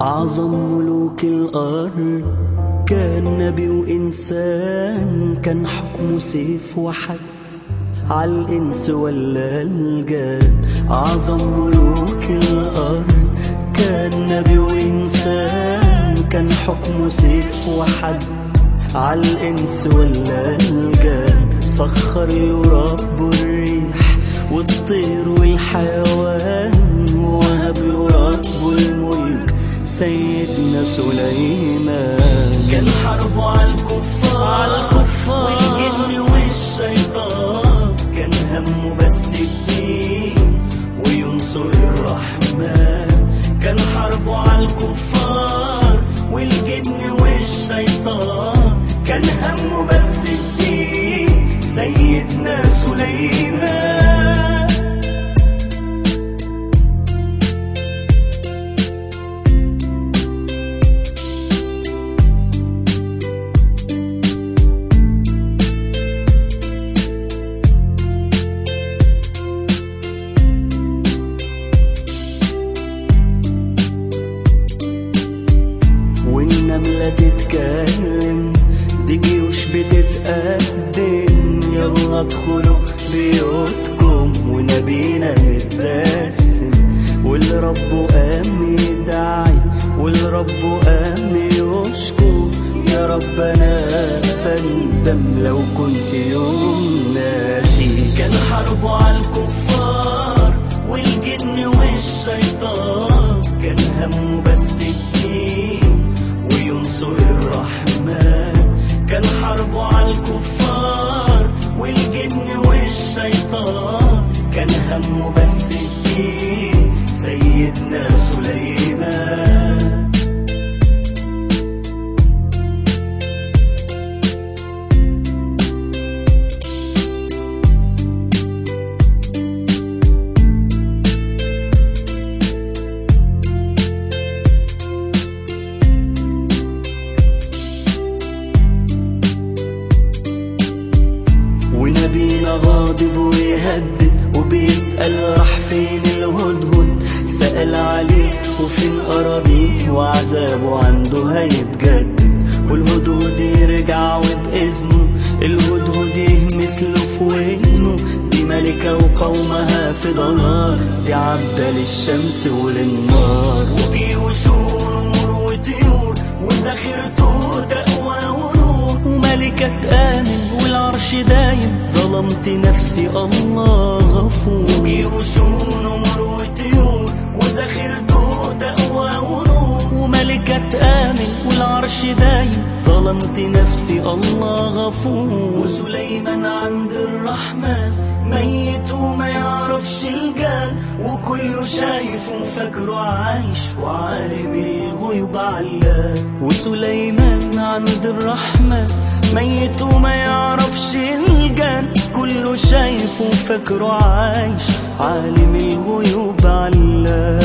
أعظم ملوك الأرض كان نبي وإنسان كان حكمه سيف وحد عالإنس ولا الجان أعظم ملوك الأرض كان نبي وإنسان كان حكمه سيف وحد عالإنس ولا الجان سخر له رب الريح والطير والحيوان وهب له رب الملك سيدنا سليمان كان حربه على الكفار على الكفار. والجن والشيطان كان همه بس الدين وينصر الرحمن كان حربه على الكفار والجن والشيطان كان همه بس الدين سيدنا سليمان والنملة تتكلم دي جيوش بتتقدم يلا ادخلوا بيوتكم ونبينا يتبسم واللي ربه قام يدعي واللي ربه قام يشكر يا رب انا بندم لو كنت يوم ناسي كان حربه على الكفار والجن والشيطان كان همه بس الدين وينصر الرحمن كان حربه على الكفار والجن والشيطان كان همه بس الدين سيدنا سليمان ونبينا غاضب ويهدد وبيسأل راح فين الهدهد سأل عليه وفين أراضيه وعذابه عنده هيتجدد والهدهد يرجع وبإذنه الهدهد يهمس له في ودنه دي ملكة وقومها في ضلال دي عبدة للشمس وللنار وجيوش ونور وطيور وذخيرته تقوى ونور وملكة آمن والعرش دايم ظلمت نفسي الله غفور وجيوش ونور وطيور وذخيرته تقوى ونور وملكة آمن والعرش دايم ظلمت نفسي الله غفور وسليمان عند الرحمن ميت وما يعرفش الجان وكله شايفه فاكره عايش وعالم الغيوب علام وسليمان عند الرحمة ميت وما يعرفش الجان كله شايفه فاكره عايش عالم الغيوب علام